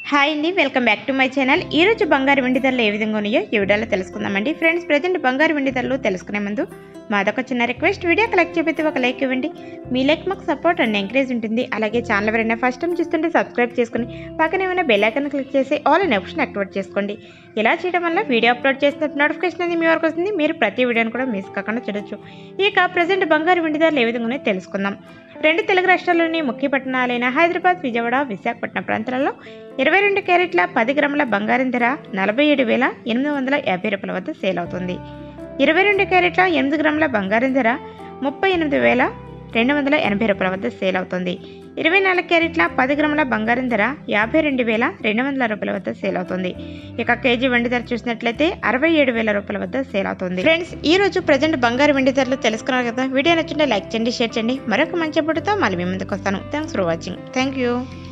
hi అండి welcome back to my channel ఈ రోజు బంగారు వెండి ధరలు ఏ విధంగా ఉన్నాయో ఈ వీడియోలో తెలుసుకుందామండి ఫ్రెండ్స్ ప్రజెంట్ బంగారు వెండి ధరలు తెలుసుకునే ముందు మాదొక చిన్న రిక్వెస్ట్ వీడియో కలెక్ట్ చేపితే ఒక లైక్ ఇవ్వండి మీ లైక్ మాకు సపోర్ట్ అండ్ ఎంకరేజ్ ఉంటుంది అలాగే ఛానల్ ఎవరైనా ఫస్ట్ టైం చూస్తుంటే సబ్స్క్రైబ్ చేసుకుని పక్కన ఏమైనా బెల్ ఐకాన్ క్లిక్ చేసి ఆల్ అనే ఆప్షన్ యాక్టివేట్ చేసుకోండి ఇలా చేయడం వల్ల వీడియో అప్లోడ్ చేసిన నోటిఫికేషన్ అనేది మీ వరకు వస్తుంది మీరు ప్రతి వీడియోని కూడా మిస్ కాకుండా చూడొచ్చు ఇక ప్రజెంట్ బంగారు వెండి ధరలు ఏ విధంగా ఉన్నాయో తెలుసుకుందాం రెండు తెలుగు రాష్ట్రాల్లోని ముఖ్య పట్టణాలైన హైదరాబాద్ విజయవాడ విశాఖపట్నం ప్రాంతాలలో ఇరవై రెండు క్యారెట్ల పది గ్రాముల బంగారం ధర నలభై ఏడు వేల ఎనిమిది వందల యాభై రూపాయల వద్ద సేల్ అవుతుంది ఇరవై రెండు క్యారెట్ల ఎనిమిది గ్రాముల బంగారం ధర ముప్పై ఎనిమిది వేల రెండు వందల ఎనభై రూపాయల వద్ద సేల్ అవుతుంది ఇరవై నాలుగు క్యారెట్ల పది గ్రాముల బంగారం ధర యాభై రెండు వేల రెండు వందల రూపాయల వద్ద సేల్ అవుతుంది ఇక కేజీ వెండి ధర చూసినట్లయితే అరవై ఏడు వేల రూపాయల వద్ద సేల్ అవుతుంది ఫ్రెండ్స్ ఈ రోజు ప్రజెంట్ బంగారు వెండి ధరలు తెలుసుకున్నారు కదా వీడియో నచ్చింటే లైక్ చేయండి షేర్ చేయండి మరొక మంచి అప్పుడుతో మళ్ళీ మీ ముందుకు వస్తాను thanks for watching thank you